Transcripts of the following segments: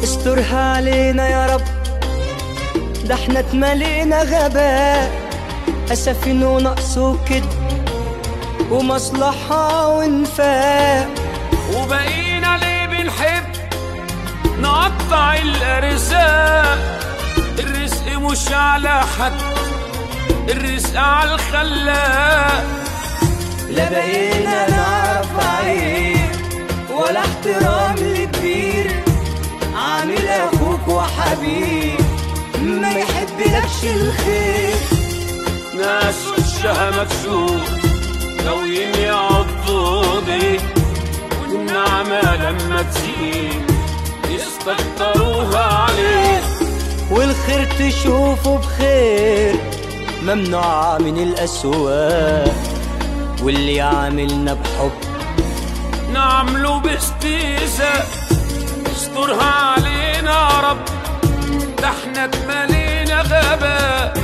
استرها علينا يا رب ده احنا اتملينا غباء أسفين ونقص وكد ومصلحة وانفاق وبقينا ليه بنحب نقطع الارزاق الرزق مش على حد الرزق على الخلاق لا بقينا نعرف عيب ولا احترام لكبير عامل اخوك وحبيب ما يحبلكش الخير ناس وشها مكسور ناويين يعضوا بيه والنعمة لما تزيد يستكتروها عليه والخير تشوفه بخير ممنوع من الأسواق واللي عاملنا بحب نعمله باستيزاء استرها علينا يا رب ده احنا اتملينا غباء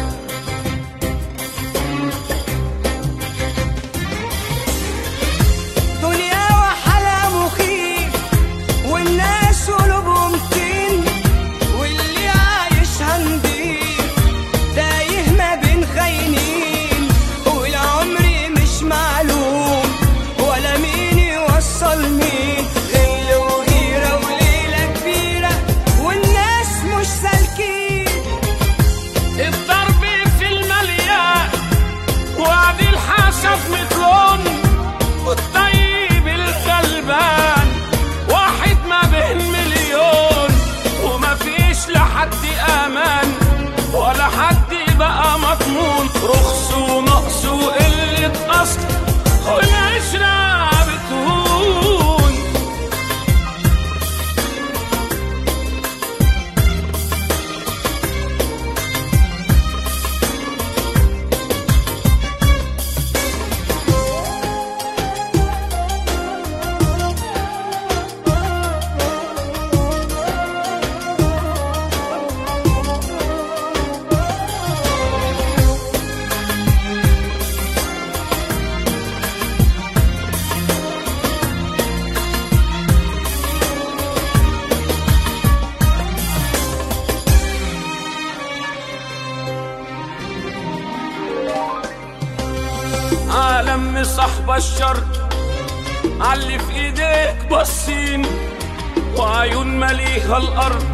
دنيا وحلا مخيف والناس قلوبهم طين واللي عايشها نضيف تايه ما بين خاينين والعمر مش معلوم ولا مين يوصل مين غل وغيرة وليلة كبيرة والناس مش سالكين الضرب في المليان وعد الحسب متلون والطيب الغلبان واحد ما بين مليون وما فيش لحد امان ولا حد بقى مضمون رخص ونقص وقلة اصل والعشرة بتهون عالم صاحب الشر علي في ايديك باصين وعيون مليها الارض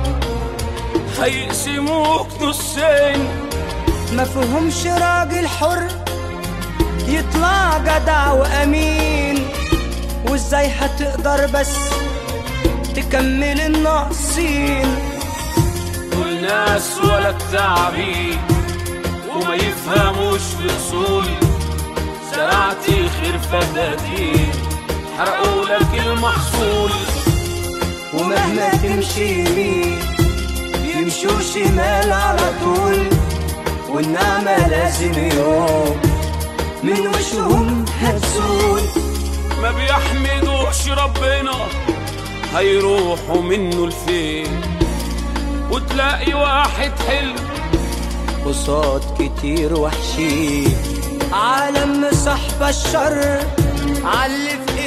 هيقسموك نصين ما فيهمش راجل حر يطلع جدع وامين وازاي هتقدر بس تكمل الناقصين دول ناس ولا التعبين وما يفهموش في اصول زرعت خير فدادين حرقوا لك المحصول ومهما تمشي يمين يمشوا شمال على طول والنعمة لازم يوم من وشهم هتزول ما بيحمدوش ربنا هيروحوا منه لفين وتلاقي واحد حلو قصاد كتير وحشين عالم صاحب الشر علي في